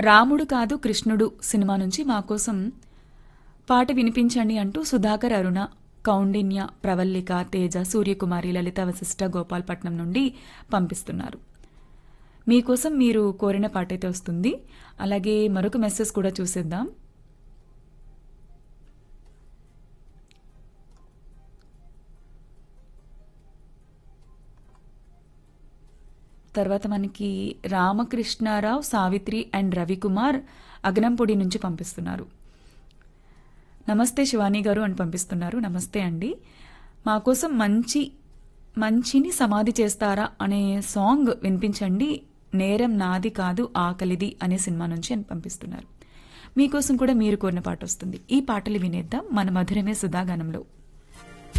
రాముడు కాదు కృష్ణుడు సినిమా నుంచి మా కోసం పాట వినిపించండి అంటూ సుధాకర్ అరుణ కౌండిన్య ప్రవల్లిక తేజ సూర్యకుమారి లలిత వశిష్ట గోపాల్పట్నం నుండి పంపిస్తున్నారు మీకోసం మీరు కోరిన పాట అయితే వస్తుంది అలాగే మరొక మెసేజ్ కూడా చూసేద్దాం తర్వాత మనకి రామకృష్ణారావు సావిత్రి అండ్ రవికుమార్ అగ్నంపొడి నుంచి పంపిస్తున్నారు నమస్తే శివాని గారు అని పంపిస్తున్నారు నమస్తే అండి మా కోసం మంచి మంచిని సమాధి చేస్తారా అనే సాంగ్ వినిపించండి నేరం నాది కాదు ఆకలిది అనే సినిమా నుంచి అని పంపిస్తున్నారు మీకోసం కూడా మీరు కోరిన పాట వస్తుంది ఈ పాటలు వినేద్దాం మన మధురమే సుధాగానంలో